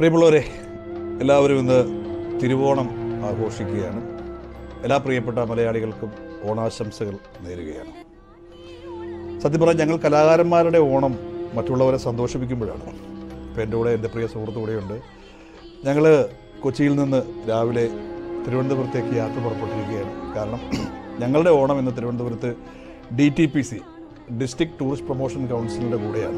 പ്രിയമുള്ളവരെ എല്ലാവരും ഇന്ന് തിരുവോണം ആഘോഷിക്കുകയാണ് എല്ലാ പ്രിയപ്പെട്ട മലയാളികൾക്കും ഓണാശംസകൾ നേരുകയാണ് സത്യം പറഞ്ഞാൽ ഞങ്ങൾ കലാകാരന്മാരുടെ ഓണം മറ്റുള്ളവരെ സന്തോഷിപ്പിക്കുമ്പോഴാണ് ഇപ്പോൾ എൻ്റെ കൂടെ എൻ്റെ പ്രിയ സുഹൃത്തു കൂടെയുണ്ട് ഞങ്ങൾ കൊച്ചിയിൽ നിന്ന് രാവിലെ തിരുവനന്തപുരത്തേക്ക് യാത്ര പുറപ്പെട്ടിരിക്കുകയാണ് കാരണം ഞങ്ങളുടെ ഓണം ഇന്ന് തിരുവനന്തപുരത്ത് D T P C district tourist promotion കൗൺസിലിൻ്റെ കൂടെയാണ്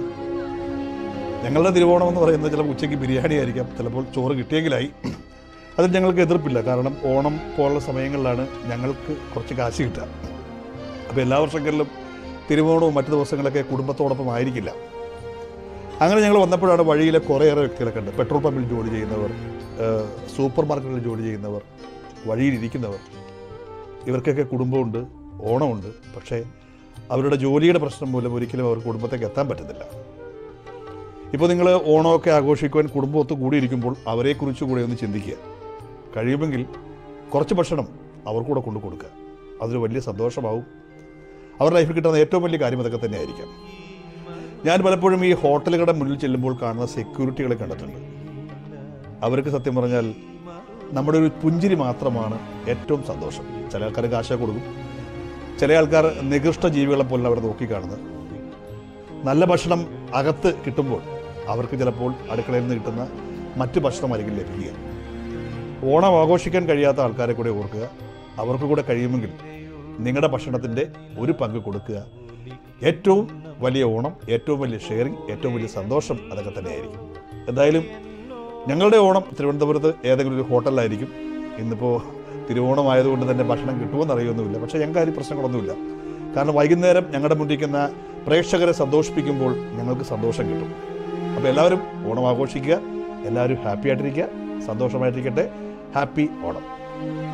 ഞങ്ങളുടെ തിരുവോണം എന്ന് പറയുന്നത് ചിലപ്പോൾ ഉച്ചയ്ക്ക് ബിരിയാണി ആയിരിക്കാം ചിലപ്പോൾ ചോറ് കിട്ടിയെങ്കിലായി അതിൽ ഞങ്ങൾക്ക് എതിർപ്പില്ല കാരണം ഓണം പോലുള്ള സമയങ്ങളിലാണ് ഞങ്ങൾക്ക് കുറച്ച് കാശ് കിട്ടുക അപ്പോൾ എല്ലാ വർഷങ്ങളിലും തിരുവോണവും മറ്റു ദിവസങ്ങളൊക്കെ കുടുംബത്തോടൊപ്പം ആയിരിക്കില്ല അങ്ങനെ ഞങ്ങൾ വന്നപ്പോഴാണ് വഴിയിലെ കുറേയേറെ വ്യക്തികളെ കണ്ട് പെട്രോൾ പമ്പിൽ ജോലി ചെയ്യുന്നവർ ഏഹ്, സൂപ്പർ മാർക്കറ്റിൽ ജോലി ചെയ്യുന്നവർ വഴിയിലിരിക്കുന്നവർ ഇവർക്കൊക്കെ കുടുംബമുണ്ട് ഓണമുണ്ട് പക്ഷേ അവരുടെ ജോലിയുടെ പ്രശ്നം മൂലം ഒരിക്കലും അവർ കുടുംബത്തേക്ക് എത്താൻ പറ്റുന്നില്ല ഇപ്പോൾ നിങ്ങൾ ഓണമൊക്കെ ആഘോഷിക്കുവാൻ കുടുംബമൊത്ത് കൂടിയിരിക്കുമ്പോൾ അവരെക്കുറിച്ച് കൂടെ ഒന്ന് ചിന്തിക്കുക കഴിയുമെങ്കിൽ കുറച്ച് ഭക്ഷണം അവർക്കൂടെ കൊണ്ടു കൊടുക്കുക അതൊരു വലിയ സന്തോഷമാവും അവരുടെ ലൈഫിൽ കിട്ടുന്ന ഏറ്റവും വലിയ കാര്യം അതൊക്കെ തന്നെ ആയിരിക്കാം ഞാൻ പലപ്പോഴും ഈ ഹോട്ടലുകളുടെ മുന്നിൽ ചെല്ലുമ്പോൾ കാണുന്ന സെക്യൂരിറ്റികളെ കണ്ടിട്ടുണ്ട് അവർക്ക് സത്യം പറഞ്ഞാൽ നമ്മുടെ ഒരു പുഞ്ചിരി മാത്രമാണ് ഏറ്റവും സന്തോഷം ചില ആൾക്കാർ കാശ കൊടുക്കും ചില ആൾക്കാർ നികൃഷ്ട ജീവികളെ പോലെ അവർ നോക്കിക്കാണുന്നത് നല്ല ഭക്ഷണം അകത്ത് കിട്ടുമ്പോൾ അവർക്ക് ചിലപ്പോൾ അടുക്കളയിൽ നിന്ന് കിട്ടുന്ന മറ്റ് ഭക്ഷണമായിരിക്കും ലഭിക്കുക ഓണം ആഘോഷിക്കാൻ കഴിയാത്ത ആൾക്കാരെ കൂടെ ഓർക്കുക അവർക്ക് കൂടെ കഴിയുമെങ്കിൽ നിങ്ങളുടെ ഭക്ഷണത്തിൻ്റെ ഒരു പങ്ക് കൊടുക്കുക ഏറ്റവും വലിയ ഓണം ഏറ്റവും വലിയ ഷെയറിങ് ഏറ്റവും വലിയ സന്തോഷം അതൊക്കെ തന്നെയായിരിക്കും എന്തായാലും ഞങ്ങളുടെ ഓണം തിരുവനന്തപുരത്ത് ഏതെങ്കിലും ഒരു ഹോട്ടലിലായിരിക്കും ഇന്നിപ്പോൾ തിരുവോണം ആയതുകൊണ്ട് തന്നെ ഭക്ഷണം കിട്ടുമെന്ന് അറിയൊന്നുമില്ല പക്ഷേ ഞങ്ങൾക്ക് അതിൽ പ്രശ്നങ്ങളൊന്നുമില്ല കാരണം വൈകുന്നേരം ഞങ്ങളുടെ മുന്നിരിക്കുന്ന പ്രേക്ഷകരെ സന്തോഷിപ്പിക്കുമ്പോൾ ഞങ്ങൾക്ക് സന്തോഷം കിട്ടും അപ്പോൾ എല്ലാവരും ഓണം ആഘോഷിക്കുക എല്ലാവരും ഹാപ്പി ആയിട്ടിരിക്കുക സന്തോഷമായിട്ടിരിക്കട്ടെ ഹാപ്പി ഓണം